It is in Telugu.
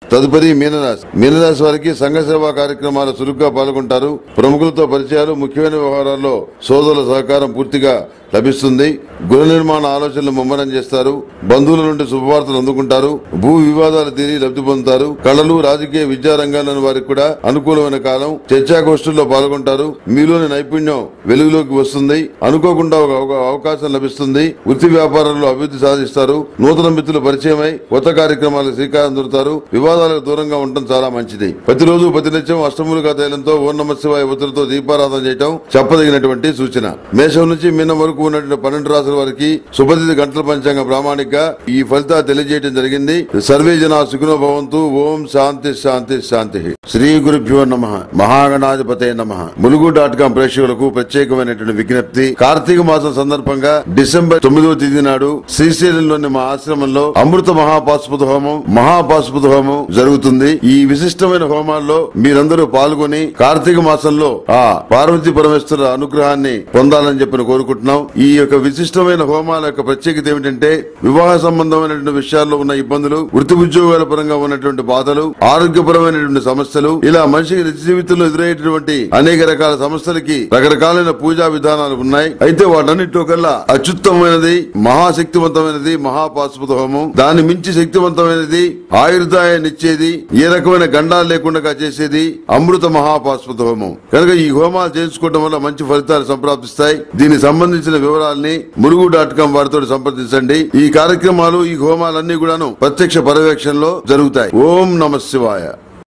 తదుపరి మీనరాశి మీనరాశి వారికి సంఘ సేవా కార్యక్రమాలు చురుగ్గా పాల్గొంటారు ప్రముఖులతో పరిచయాలు ముఖ్యమైన వ్యవహారాల్లో సోదరుల సహకారం పూర్తిగా లభిస్తుంది గృహ నిర్మాణ ఆలోచనలు ముమ్మరం చేస్తారు బంధువుల నుండి శుభవార్తలు అందుకుంటారు భూ వివాదాలు తీరి లబ్ధి పొందుతారు కళలు రాజకీయ విద్యా రంగాల్లోని వారికి కూడా అనుకూలమైన కాలం చర్చాగోష్ఠుల్లో పాల్గొంటారు మీలోని నైపుణ్యం వెలుగులోకి వస్తుంది అనుకోకుండా ఒక ఒక అవకాశం లభిస్తుంది వృత్తి వ్యాపారంలో అభివృద్ధి సాధిస్తారు నూతన మిత్రులు పరిచయమై కొత్త కార్యక్రమాలకు శ్రీకారం చుడతారు వివాదాలకు దూరంగా ఉండటం చాలా మంచిది ప్రతిరోజు ప్రతినిత్యం అష్టములుగా తైలంతో ఓం నమ శివాయ ఉత్తరతో దీపారాధన చేయటం చెప్పదగినటువంటి సూచన మేషం నుంచి మీనం వరకు ఉన్నటువంటి పన్నెండు రాసుల వారికి శుభతిథి గంటల పంచాంగ ప్రామాణిక ఈ ఫలితాలు తెలియజేయడం జరిగింది సర్వే జన సుఖినో భవంతు ఓం శాంతి శాంతి శాంతి శ్రీ గురుభ్యో నమ మహాగణాధిపతే నమ ములుగు డాట్ కాం ప్రేక్షకులకు ప్రత్యేకమైనటువంటి విజ్ఞప్తి కార్తీక మాసం సందర్భంగా డిసెంబర్ తొమ్మిదవ తేదీ నాడు శ్రీశైలంలోని మా ఆశ్రమంలో అమృత మహాపాశుపత హోమం మహాపాశుపత హోమం జరుగుతుంది ఈ విశిష్టమైన హోమాల్లో మీరందరూ పాల్గొని కార్తీక మాసంలో ఆ పార్వతీ పరమేశ్వర అనుగ్రహాన్ని పొందాలని చెప్పి కోరుకుంటున్నాం ఈ యొక్క విశిష్టమైన హోమాల యొక్క ప్రత్యేకత ఏమిటంటే వివాహ సంబంధమైనటువంటి విషయాల్లో ఉన్న ఇబ్బందులు వృత్తి ఉద్యోగాల పరంగా ఉన్నటువంటి బాధలు ఆరోగ్యపరమైనటువంటి సమస్యలు ఇలా మనిషికి నిత్య జీవితంలో ఎదురయ్యేటువంటి అనేక రకాల సమస్యలకి రకరకాలైన పూజా విధానాలు ఉన్నాయి అయితే వాటన్నిటిలో కల్లా అత్యుత్తమైనది మహాశక్తివంతమైనది మహాపాశుపత హోమం దాని మించి శక్తివంతమైనది ఆయుర్దాయాన్ని ఇచ్చేది ఏ రకమైన గండాలు లేకుండా చేసేది అమృత మహాపాశుపత హోమం కనుక ఈ హోమాలు చేయించుకోవడం వల్ల మంచి ఫలితాలు సంప్రాప్తిస్తాయి దీనికి సంబంధించిన వివరాల్ని మురుగు డాట్ కాం వారితో సంప్రదించండి ఈ కార్యక్రమాలు ఈ హోమాలన్నీ కూడాను ప్రత్యక్ష పర్యవేక్షణలో జరుగుతాయి ఓం నమ శివాయ